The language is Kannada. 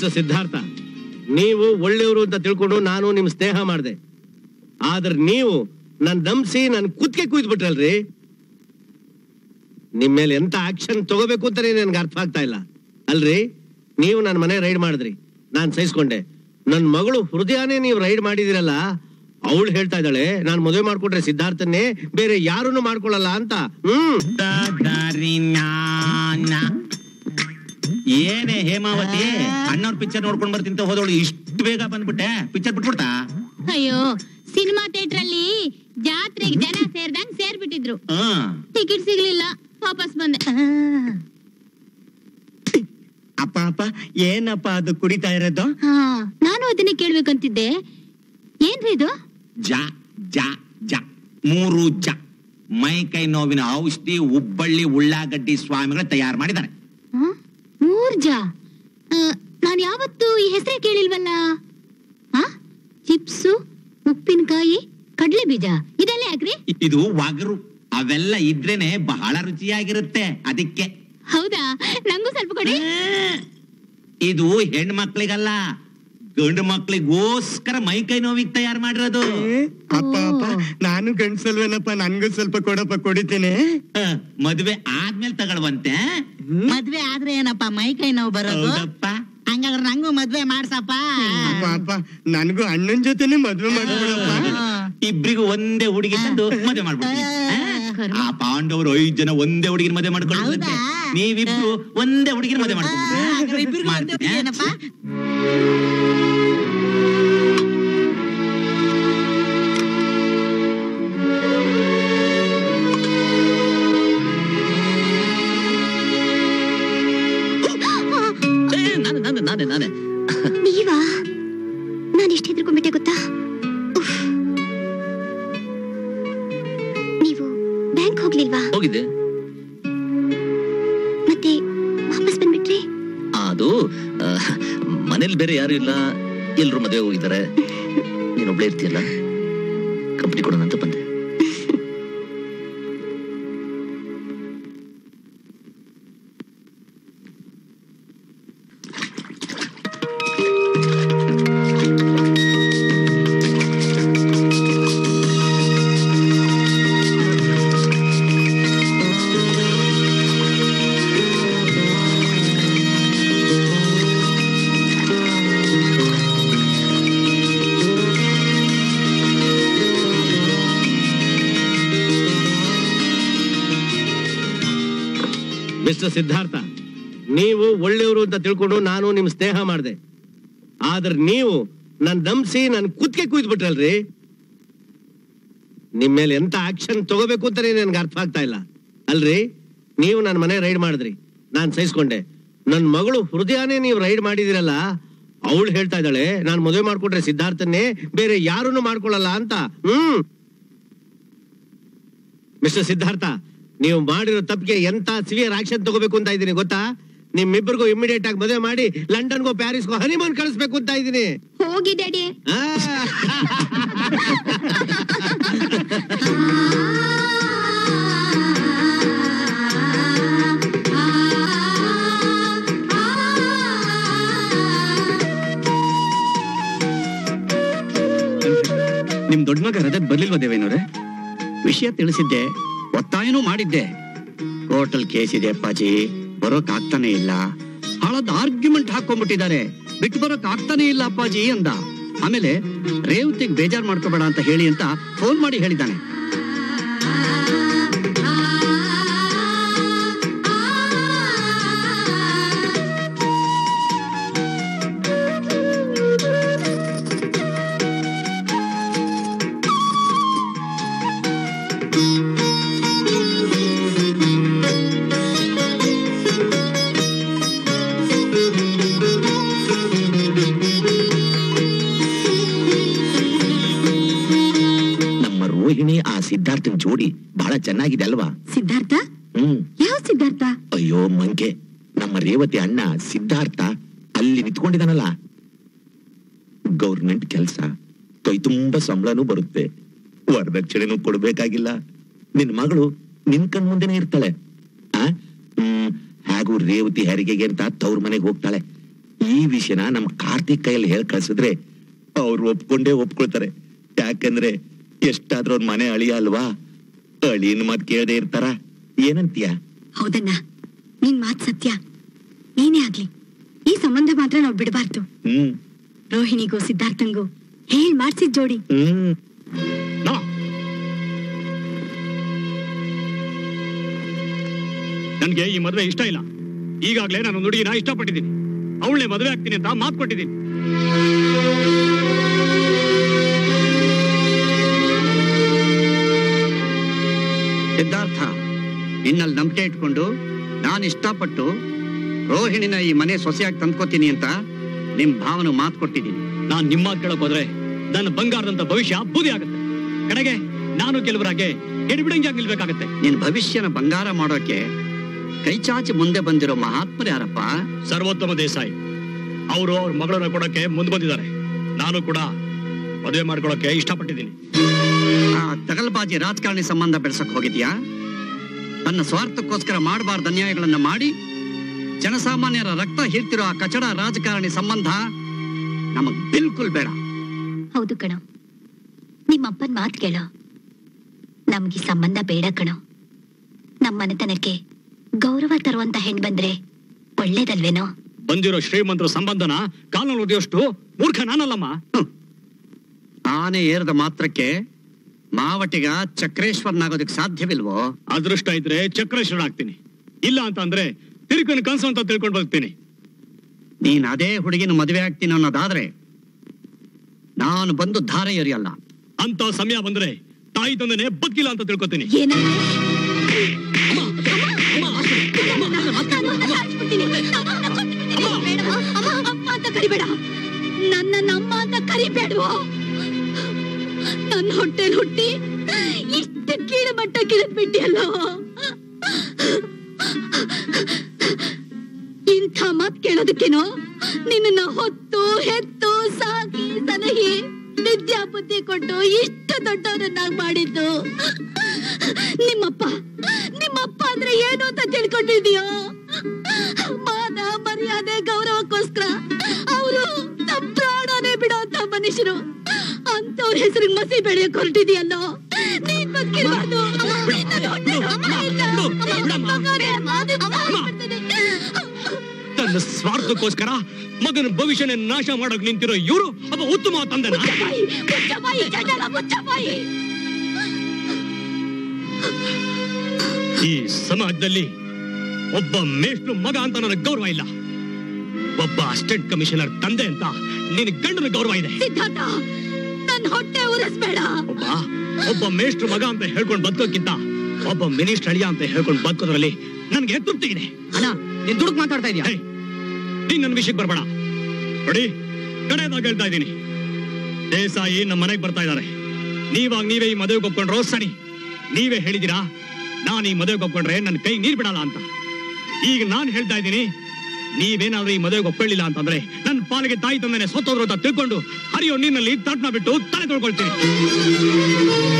ಮಿಸ್ಟರ್ ಸಿದ್ಧಾರ್ಥ ನೀವು ಒಳ್ಳೆಯವರು ಅಂತ ತಿಳ್ಕೊಂಡು ನಾನು ನಿಮ್ ಸ್ನೇಹ ಮಾಡಿದೆ ಆದ್ರೆ ನೀವು ನನ್ ನಂಬಿಸಿ ನನ್ ಕುತ್ತಿಗೆ ಕುಯ್ದ್ಬಿಟ್ರಲ್ರಿ ನಿಮ್ ಮೇಲೆ ಎಂತ ಆಕ್ಷನ್ ತಗೋಬೇಕು ಅಂತಾನೆ ನನ್ಗೆ ಅರ್ಥ ಆಗ್ತಾ ಇಲ್ಲ ಅಲ್ರಿ ನೀವು ನನ್ನ ಮನೆ ರೈಡ್ ಮಾಡಿದ್ರಿ ನಾನ್ ಸಹಿಸ್ಕೊಂಡೆ ನನ್ ಮಗಳು ಹೃದಯನೇ ನೀವು ರೈಡ್ ಮಾಡಿದಿರಲ್ಲ ಅವಳು ಹೇಳ್ತಾ ಇದ್ದಾಳೆ ನಾನ್ ಮದುವೆ ಮಾಡ್ಕೊಂಡ್ರೆ ಸಿದ್ಧಾರ್ಥನ್ನೇ ಬೇರೆ ಯಾರನ್ನು ಮಾಡ್ಕೊಳ್ಳಲ್ಲ ಅಂತ ಹ್ಮ್ ಏನೇ ಹೇಮಾವತಿ ಅಣ್ಣವ್ರ ಪಿಕ್ಚರ್ ನೋಡ್ಕೊಂಡ್ ಬರ್ತಿಂತ ಹೋದವಳು ಇಷ್ಟು ಬೇಗ ಬಂದ್ಬಿಟ್ಟೆ ಪಿಕ್ಚರ್ ಬಿಟ್ಬಿಡ್ತಾ ಅಯ್ಯೋ ಸಿನಿಮಾ ಥಿಯೇಟರ್ ಅಲ್ಲಿ ಜಾತ್ರೆಗೆ ಜನ ಸೇರ್ದಂಗ್ ಸೇರ್ಬಿಟ್ಟಿದ್ರು ಹ್ಮ್ ಟಿಕೆಟ್ ಸಿಗ್ಲಿಲ್ಲ ವಾಪಸ್ ಬಂದೆ ಅಪ್ಪ ಅಪ್ಪ ಏನಪ್ಪ ಅದು ಕುಡಿತಾ ಇರೋದು ಹಾ ನಾನು ಅದನ್ನೇ ಕೇಳ್ಬೇಕಂತಿದ್ದೆ ಏನ್ರಿ ಇದು ಜ ಜ ಜ ಮೂರು ಜ ಮೈ ಕೈ ನೋವಿನ ಔಷಧಿ ಹುಬ್ಬಳ್ಳಿ ಉಳ್ಳಾಗಡ್ಡಿ ಸ್ವಾಮಿಗಳು ತಯಾರು ಮಾಡಿದ್ದಾರೆ ಹಾ? ಮೂರ್ಜ ನಾನು ಯಾವತ್ತೂ ಈ ಹೆಸರೇ ಕೇಳಿಲ್ವಲ್ಲ ಹಾ ಚಿಪ್ಸು ಉಪ್ಪಿನಕಾಯಿ ಕಡ್ಲೆ ಬೀಜ ಇದೆಲ್ಲ ಯಾಕ್ರಿ ಇದು ಒಗರು ಅವೆಲ್ಲ ಇದ್ರೇನೆ ಬಹಳ ರುಚಿಯಾಗಿರುತ್ತೆ ಅದಕ್ಕೆ ಹೌದಾ ನಂಗೂ ಸ್ವಲ್ಪ ಕೊಡಿ ಇದು ಹೆಣ್ಮಕ್ಳಿಗಲ್ಲ ಗಂಡು ಮಕ್ಳಿಗೋಸ್ಕರ ಮೈ ಕೈ ನೋವಿಗೆ ತಯಾರು ಮಾಡಿರೋದು ಅಪ್ಪ ಅಪ್ಪ ನಾನು ಗಂಡ್ಸಲ್ವೇನಪ್ಪ ನನ್ಗೂ ಸ್ವಲ್ಪ ಕೊಡಪ್ಪ ಕುಡಿತೀನಿ ಹ, ಮದ್ವೆ ಆದ್ಮೇಲೆ ತಗೊಳ್ವಂತೆ ಮದ್ವೆ ಆದ್ರೆ ಏನಪ್ಪ ಮೈ ಕೈ ನೋವು ಬರೋದು ಹೌದಪ್ಪ ಹಂಗಾದ್ರೆ ನಂಗೂ ಮದ್ವೆ ಮಾಡ್ಸಪ್ಪ ಅಪ್ಪ ಅಪ್ಪ ನನ್ಗೂ ಅಣ್ಣನ್ ಜೊತೆನೆ ಮದ್ವೆ ಮಾಡ್ಬಿಡಪ್ಪ ಇಬ್ರಿಗೂ ಒಂದೇ ಹುಡುಗಿ ತಂದು ಮದುವೆ ಮಾಡ್ಬಿಡ್ತೀನಿ ಹ? ಆ ಪಾಂಡವರು ಐದ್ ಜನ ಒಂದೇ ಹುಡುಗಿನ ಮದುವೆ ಮಾಡ್ಕೊಳ್ಳುವಂತೆ ಹೌದಾ? ನೀವಿಬ್ರು ಒಂದೇ ಹುಡುಗಿನ ಮದುವೆ ಹಾಗಾದ್ರೆ ಇಬ್ರಿಗೂ ಒಂದೇ ಮಾಡ್ಕೊಂಡ್ಬಿಟ್ರೆ ಹುಡ್ಗಿ ಏನಪ್ಪ? ನಾನೇ ನಾನೇ ನಾನೇ ನಾನೇ ನೀವಾ ನಾನು ಎಷ್ಟು ಹೆದರ್ಕೊಂಡ್ಬಿಟ್ಟೆ ಗೊತ್ತಾ ಉಫ್. ನೀವು ಬ್ಯಾಂಕ್ ಹೋಗ್ಲಿಲ್ವಾ ಹೋಗಿದ್ದೆ ಮತ್ತೆ ವಾಪಸ್ ಬಂದ್ಬಿಟ್ರಿ ಅದು ಆ, ಮನೇಲಿ ಬೇರೆ ಯಾರು ಇಲ್ಲ ಎಲ್ರು ಮದುವೆ ಹೋಗಿದ್ದಾರೆ ನೀನೊಬ್ಳೇ ಇರ್ತೀಯಲ್ಲ ಕಂಪ್ನಿ ಕೊಡೋಣ ಅಂತ ಬಂದೆ ಮಿಸ್ಟರ್ ಸಿದ್ಧಾರ್ಥ ನೀವು ಒಳ್ಳೆಯವರು ಅಂತ ತಿಳ್ಕೊಂಡು ನಾನು ನಿಮ್ ಸ್ನೇಹ ಮಾಡಿದೆ ಆದ್ರೆ ನೀವು ನನ್ ನಂಬಿಸಿ ನನ್ ಕುತ್ತಿಗೆ ಕುಯ್ದ್ಬಿಟ್ರಲ್ರಿ ನಿಮ್ ಮೇಲೆ ಎಂತ ಆಕ್ಷನ್ ತಗೋಬೇಕು ಅಂತಾನೆ ನನ್ಗೆ ಅರ್ಥ ಆಗ್ತಾ ಇಲ್ಲ ಅಲ್ರಿ ನೀವು ನನ್ನ ಮನೆ ರೈಡ್ ಮಾಡಿದ್ರಿ ನಾನ್ ಸಹಿಸ್ಕೊಂಡೆ ನನ್ ಮಗಳು ಹೃದಯನೇ ನೀವು ರೈಡ್ ಮಾಡಿದಿರಲ್ಲ ಅವಳು ಹೇಳ್ತಾ ಇದ್ದಾಳೆ ನಾನ್ ಮದುವೆ ಮಾಡ್ಕೊಂಡ್ರೆ ಸಿದ್ಧಾರ್ಥನ್ನೇ ಬೇರೆ ಯಾರನ್ನು ಮಾಡ್ಕೊಳ್ಳಲ್ಲ ಅಂತ ಹ್ಮ್ ಮಿಸ್ಟರ್ ಸಿದ್ಧಾರ್ಥ ನೀವು ಮಾಡಿರೋ ತಪ್ಪಿಗೆ ಎಂತ ಸಿವಿಯರ್ ಆಕ್ಷನ್ ತಗೋಬೇಕು ಅಂತ ಇದ್ದೀನಿ ಗೊತ್ತಾ ನಿಮ್ಮಿಬ್ಬರಿಗೂ ಇಮಿಡಿಯೇಟ್ ಆಗಿ ಮದುವೆ ಮಾಡಿ ಲಂಡನ್ಗೋ ಪ್ಯಾರಿಸ್ಗೋ ಹನಿಮೂನ್ ಕಳಿಸ್ಬೇಕು ಅಂತ ಇದ್ದೀನಿ ಹೋಗಿ ಡ್ಯಾಡಿ ಆ. ನಿಮ್ ದೊಡ್ಡ ಮಗ ರಜತ್ ಬರ್ಲಿಲ್ವಾ ದೇವೇನವ್ರೆ ವಿಷಯ ತಿಳಿಸಿದ್ದೆ ಒತ್ತಾಯನೂ ಮಾಡಿದ್ದೆ ಕೋರ್ಟಲ್ ಕೇಸ್ ಇದೆ ಅಪ್ಪಾಜಿ ಬರೋಕ್ ಆಗ್ತಾನೆ ಇಲ್ಲ ಹಾಳದ ಆರ್ಗ್ಯುಮೆಂಟ್ ಹಾಕೊಂಡ್ಬಿಟ್ಟಿದ್ದಾರೆ ಬಿಟ್ಟು ಬರೋಕ್ ಆಗ್ತಾನೆ ಇಲ್ಲ ಅಪ್ಪಾಜಿ ಅಂದ ಆಮೇಲೆ ರೇವತಿಗ್ ಬೇಜಾರ್ ಮಾಡ್ಕೋಬೇಡ ಅಂತ ಹೇಳಿ ಅಂತ ಫೋನ್ ಮಾಡಿ ಹೇಳಿದ್ದಾನೆ ನಮ್ಮ ರೋಹಿಣಿ ಆ ಸಿದ್ಧಾರ್ಥನ್ ಜೋಡಿ ಬಹಳ ಚೆನ್ನಾಗಿದೆ ಅಲ್ವಾ ಸಿದ್ಧಾರ್ಥ ಹ್ಮ್ ಯಾವ ಸಿದ್ಧಾರ್ಥ ಅಯ್ಯೋ ಮಂಕೆ ನಮ್ಮ ರೇವತಿ ಅಣ್ಣ ಸಿದ್ಧಾರ್ಥ ಅಲ್ಲಿ ನಿಂತ್ಕೊಂಡಿದಾನಲ್ಲ ಗೌರ್ಮೆಂಟ್ ಕೆಲಸ ಕೈ ತುಂಬಾ ಸಂಬಳನೂ ಬರುತ್ತೆ ವರದಕ್ಷಿಣೆನೂ ಕೊಡ್ಬೇಕಾಗಿಲ್ಲ ನಿನ್ ಮಗಳು ನಿನ್ ಕಣ್ ಮುಂದೆನೆ ಇರ್ತಾಳೆ ಆ ಹ್ಮ್ ಹಾಗೂ ರೇವತಿ ಹೆರಿಗೆಗೆ ಅಂತ ತವ್ರ ಮನೆಗೆ ಹೋಗ್ತಾಳೆ ಈ ವಿಷಯನ ನಮ್ ಕಾರ್ತಿಕ್ ಕೈಯಲ್ಲಿ ಹೇಳ್ ಕಳ್ಸಿದ್ರೆ ಅವ್ರು ಒಪ್ಕೊಂಡೇ ಒಪ್ಕೊಳ್ತಾರೆ ಯಾಕಂದ್ರೆ ಎಷ್ಟಾದ್ರೂ ಅವ್ರ ಮನೆ ಅಳಿಯ ಅಲ್ವಾ ಅಳಿಯನ್ ಮಾತ್ ಕೇಳದೆ ಇರ್ತಾರ ಏನಂತೀಯ ಹೌದಣ್ಣ ನಿನ್ ಮಾತ್ ಸತ್ಯ ಏನೇ ಆಗ್ಲಿ ಈ ಸಂಬಂಧ ಮಾತ್ರ ನಾವ್ ಬಿಡಬಾರ್ದು ಹ್ಮ್ ರೋಹಿಣಿಗೂ ಸಿದ್ಧಾರ್ಥಂಗೂ ಹೇಳ್ ಮಾಡ್ಸಿದ್ ಜೋಡಿ ಹ್ಮ್ ನೋ. ನನ್ಗೆ ಈ ಮದ್ವೆ ಇಷ್ಟ ಇಲ್ಲ ಈಗಾಗ್ಲೇ ನಾನು ಒಂದು ಹುಡುಗಿನ ಇಷ್ಟಪಟ್ಟಿದ್ದೀನಿ ಅವಳನ್ನೇ ಮದುವೆ ಆಗ್ತೀನಿ ಅಂತ ಮಾತು ಕೊಟ್ಟಿದ್ದೀನಿ ಸಿದ್ಧಾರ್ಥ ನಿನ್ನಲ್ಲಿ ನಂಬಿಕೆ ಇಟ್ಕೊಂಡು ನಾನು ಇಷ್ಟಪಟ್ಟು ರೋಹಿಣಿನ ಈ ಮನೆ ಸೊಸೆಯಾಗಿ ತಂದ್ಕೋತೀನಿ ಅಂತ ನಿಮ್ ಭಾವನ ಮಾತು ಕೊಟ್ಟಿದ್ದೀನಿ ನಾನ್ ನಿಮ್ಮ ಮಾತು ಕೇಳಕ್ ಹೋದ್ರೆ ನನ್ನ ಬಂಗಾರದಂತ ಭವಿಷ್ಯ ಬೂದಿ ಆಗುತ್ತೆ ಕಡೆಗೆ ನಾನು ಕೆಲವರಾಗೆ ಎಡಿಬಿಡಂಗಿ ನಿಲ್ಬೇಕಾಗತ್ತೆ ನಿನ್ ಭವಿಷ್ಯನ ಬಂಗಾರ ಮಾಡೋಕೆ ಕೈಚಾಚಿ ಮುಂದೆ ಬಂದಿರೋ ಮಹಾತ್ಮರು ಯಾರಪ್ಪ ಸರ್ವೋತ್ತಮ ದೇಸಾಯಿ ಅವರು ಅವ್ರ ಮಗಳನ್ನ ಕೊಡಕ್ಕೆ ಮುಂದ್ ಬಂದಿದ್ದಾರೆ ನಾನು ಕೂಡ ಮದುವೆ ಮಾಡ್ಕೊಳಕ್ಕೆ ಇಷ್ಟಪಟ್ಟಿದ್ದೀನಿ ಆ ತಗಲ್ಬಾಜಿ ರಾಜಕಾರಣಿ ಸಂಬಂಧ ಬೆಳೆಸಕ್ ಹೋಗಿದ್ಯಾ ತನ್ನ ಸ್ವಾರ್ಥಕ್ಕೋಸ್ಕರ ಮಾಡಬಾರ್ದ ಅನ್ಯಾಯಗಳನ್ನ ಮಾಡಿ ಜನಸಾಮಾನ್ಯರ ರಕ್ತ ಹೀರ್ತಿರೋ ಆ ಕಚಡ ರಾಜಕಾರಣಿ ಸಂಬಂಧ ನಮಗ್ ಬಿಲ್ಕುಲ್ ಬೇಡ ಹೌದು ಕಣೋ ನಿಮ್ಮಪ್ಪನ್ ಮಾತ್ ಕೇಳೋ ನಮ್ಗೆ ಈ ಸಂಬಂಧ ಬೇಡ ಕಣೋ ನಮ್ಮ ಮನೆತನಕ್ಕೆ ಗೌರವ ತರುವಂತ ಹೆಣ್ ಬಂದ್ರೆ ಒಳ್ಳೇದಲ್ವೇನೋ ಬಂದಿರೋ ಶ್ರೀಮಂತರ ಸಂಬಂಧನ ಕಾಲಲ್ಲಿ ಓದಿಯೋಷ್ಟು ಮೂರ್ಖ ನಾನಲ್ಲಮ್ಮ ಆನೆ ಏರದ ಮಾತ್ರಕ್ಕೆ ಮಾವಟಿಗ ಚಕ್ರೇಶ್ವರನಾಗೋದಕ್ಕೆ ಸಾಧ್ಯವಿಲ್ವೋ ಅದೃಷ್ಟ ಇದ್ರೆ ಚಕ್ರೇಶ್ವರ ಆಗ್ತೀನಿ ಇಲ್ಲ ಅಂತ ಅಂದ್ರೆ ತಿರುಕನ ಕನ್ಸು ಅಂತ ತಿಳ್ಕೊಂಡು ಬದುಕ್ತೀನಿ ನೀನ್ ಅದೇ ಹುಡುಗಿನ ಮದುವೆ ಆಗ್ತೀನಿ ಅನ್ನೋದಾದ್ರೆ ನಾನು ಬಂದು ಧಾರೆ ಎರಿಯಲ್ಲ ಅಂತ ಸಮಯ ಬಂದ್ರೆ ತಾಯಿ ತಂದೆನೆ ಬದುಕಿಲ್ಲ ಅಂತ ತಿಳ್ಕೊತೀನಿ ನನ್ನ ನಮ್ಮ ಅಂತ ಕರಿಬೇಡವೋ ನನ್ನ ಹೊಟ್ಟೆಲ್ ಹುಟ್ಟಿ ಇಷ್ಟು ಕೀಳು ಮಟ್ಟ ಕಿಳಿದ್ ಬಿಟ್ಟಿಯಲ್ಲೋ ಇಂಥ ಮಾತ್ ಕೇಳೋದಕ್ಕೇನೋ ನಿನ್ನ ಹೊತ್ತು ಹೆತ್ತು ಸಾಕಿ ಸಲಹಿ ವಿದ್ಯಾ ಬುದ್ಧಿ ಕೊಟ್ಟು ಇಷ್ಟು ದೊಡ್ಡವರನ್ನಾಗಿ ಮಾಡಿದ್ದು ನಿಮ್ಮಪ್ಪ ನಿಮ್ಮಪ್ಪ ಅಂದ್ರೆ ಏನು ಅಂತ ತಿಳ್ಕೊಂಡಿದ್ಯೋ ಮಾನ ಮರ್ಯಾದೆ ಗೌರವಕ್ಕೋಸ್ಕರ ಅವರು ತಮ್ಮ ಪ್ರಾಣನೇ ಬಿಡೋ ಅಂತ ಮನುಷ್ಯರು ಅಂತವ್ರ ಹೆಸರಿಗೆ ಮಸಿ ಬೆಳೆಯಕ್ ಹೊರಟಿದ್ಯಲ್ಲೋ ನೀನ್ ಬದುಕಿರ್ಬಾರ್ದು ನಿನ್ನ ಹೊಟ್ಟೆಲ್ ಅಮ್ಮ ಇಲ್ಲ. ಅಮ್ಮ, ಮಗನೇ, ಮಾತು ಮಾತಾಡ್ಬಿಡ್ತೀನಿ. ತನ್ನ ಸ್ವಾರ್ಥಕ್ಕೋಸ್ಕರ ಮಗನ ಭವಿಷ್ಯನ ನಾಶ ಮಾಡಕ್ ನಿಂತಿರೋ ಇವರು ಒಬ್ಬ ಉತ್ತಮ ತಂದೆನ ಮುಚ್ಚಬಾಯಿ, ಮುಚ್ಚಬಾಯಿ, ಚಂಡಾಲ, ಮುಚ್ಚಬಾಯಿ. ಈ ಸಮಾಜದಲ್ಲಿ ಒಬ್ಬ ಮೇಷ್ಟ್ರು ಮಗ ಅಂತ ನನಗೆ ಗೌರವ ಇಲ್ಲ ಒಬ್ಬ ಅಸಿಸ್ಟೆಂಟ್ ಕಮಿಷನರ್ ತಂದೆ ಅಂತ ನಿನ್ ಗಂಡನ ಗೌರವ ಇದೆ ಸಿದ್ಧಾರ್ಥ ನನ್ ಹೊಟ್ಟೆ ಉರಿಸ್ಬೇಡ ಒಬ್ಬ ಒಬ್ಬ ಮೇಷ್ಟ್ರು ಮಗ ಅಂತ ಹೇಳ್ಕೊಂಡು ಬದುಕೋಕ್ಕಿಂತ ಒಬ್ಬ ಮಿನಿಸ್ಟರ್ ಅಳಿಯ ಅಂತ ಹೇಳ್ಕೊಂಡು ಬದುಕೋದ್ರಲ್ಲಿ ನನಗೆ ತೃಪ್ತಿ ಇದೆ ಅಣ್ಣ ನೀನ್ ದುಡುಕ್ ಮಾತಾಡ್ತಾ ಇದೀಯ ಹೇ, ನೀನ್ ನನ್ನ ವಿಷಯಕ್ಕೆ ಬರ್ಬೇಡ ನೋಡಿ ಕಡೆಯದಾಗ ಹೇಳ್ತಾ ಇದ್ದೀನಿ ದೇಸಾಯಿ ನಮ್ಮ ಮನೆಗೆ ಬರ್ತಾ ಇದ್ದಾರೆ ನೀವಾಗ ನೀವೇ ಈ ಮದುವೆಗೆ ಒಪ್ಕೊಂಡ್ರೋ ಸರಿ ನೀವೇ ಹೇಳಿದಿರಾ ನಾನು ಈ ಮದುವೆಗೆ ಒಪ್ಕೊಂಡ್ರೆ ನನ್ನ ಕೈ ನೀರ್ ಬಿಡಲ್ಲ ಅಂತ ಈಗ ನಾನು ಹೇಳ್ತಾ ಇದ್ದೀನಿ ನೀವೇನಾದ್ರೂ ಈ ಮದುವೆಗೆ ಒಪ್ಕೊಳ್ಳಿಲ್ಲ ಅಂತಂದ್ರೆ ನನ್ನ ಪಾಲಿಗೆ ತಾಯಿ ತಂದನೆ ಸೋತೋದ್ರು ಅಂತ ತಿಳ್ಕೊಂಡು ಹರಿಯೋ ನೀರಿನಲ್ಲಿ ತಟ್ನ ಬಿಟ್ಟು ತಲೆ ತೊಳ್ಕೊಳ್ತೀನಿ